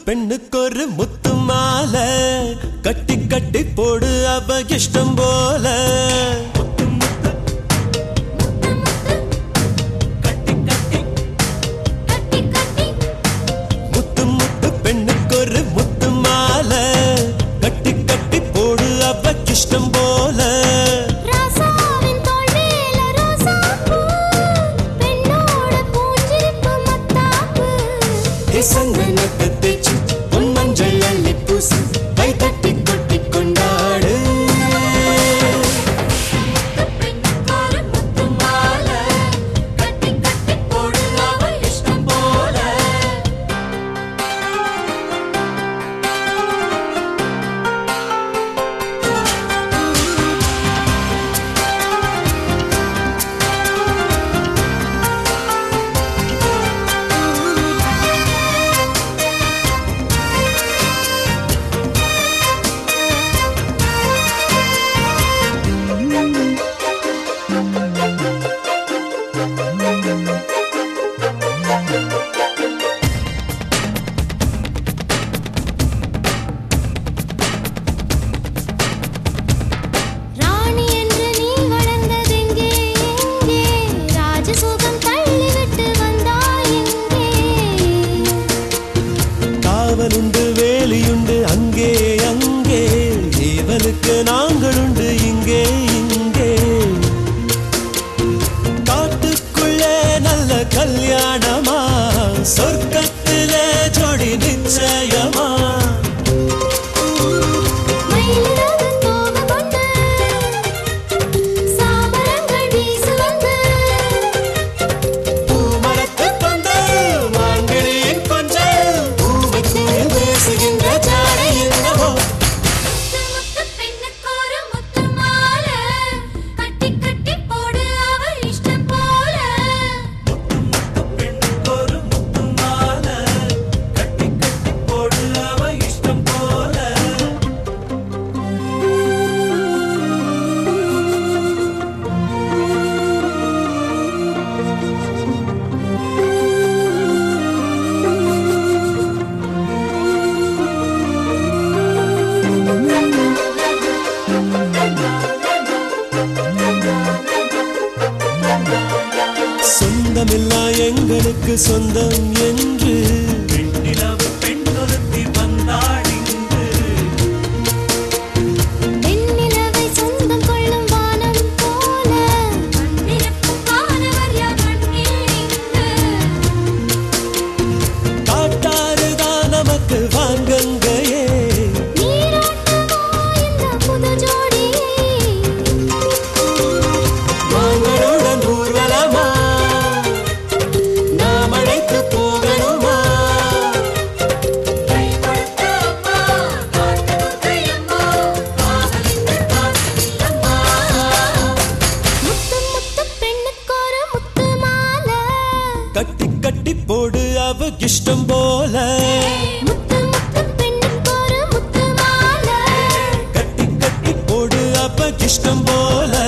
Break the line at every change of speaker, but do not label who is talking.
பெண்ணுக்கு ஒரு முத்து மாலை கட்டி கட்டி போடு அவ இஷ்டம் போல
கட்டி கட்டி
முத்து முத்து பெண்ணுக்கு ஒரு முத்து மாலை கட்டி கட்டி போடு அவ இஷ்டம் போல
ராசாவின் தோள் மேல ரோசாப்பூ பெண்ணோட பூஞ்சிரிப்பு மத்தாப்பு
சந்தனத்தை தேச்சு பொன் மஞ்சள் அள்ளி பூசி கை தட்டி கொட்டி கொண்டாடு
பெண்ணுக்கொரு முத்து மாலை கட்டி கட்டி போடு அவ இஷ்டம் போல ராணி என்று நீ வளர்ந்ததெங்கே எங்கே ராஜசுகம் தள்ளிவிட்டு வந்தாய் எங்கே
காவலுண்டு வேலியுண்டு அங்கே அங்கே ஏவலுக்கு நாங்களுண்டு இங்கே இங்கே காட்டுக்குள்ளே நல்ல கல்யாணமா சொர்க்கத்திலே ஜோடி நிச்சயமா
மயிலிறகு தோகை கொண்டு சாமரங்கள் வீசு வந்து
பூமரத்து கொண்டு மாங்கனியின் கொஞ்சம் பூவத்தில் பேசுகின்ற ஜாடை என்னவோ
முத்து பெண்ணுக்கொரு முத்து மாலை கட்டி கட்டி போடு அவ இஷ்டம் போல
ஒரு முத்து மாலை கட்டி கட்டி போடு அவ இஷ்டம் போல சொந்தமில்லா எங்களுக்கு சொந்தம் என்று பெண்ணிலவு பெண்ணொருத்தி வந்தாடிந்து
பெண்ணிலவை சொந்தம் கொள்ளும் வானம் போல வந்திருக்கும் வானவர் யார் மண்ணில் இங்கு
காட்டாறுதான் நமக்கு வாங்கங்கையே
நீராட்டமோ இந்த புது ஜோடி
மாங்களுடன் ஊர்வலமா நாம் அழைத்து போகணுமா
கை கொடுத்த அம்மா காட்டு கையம்மா காதலித்து காசில்லம்மா முத்து முத்து பெண்ணுக்கொரு முத்து மாலை
கட்டி கட்டி போடு அவ இஷ்டம் போல
முத்து முத்து பெண்ணுக்கொரு முத்து மாலை
கட்டி கட்டி போடு அவ இஷ்டம் போல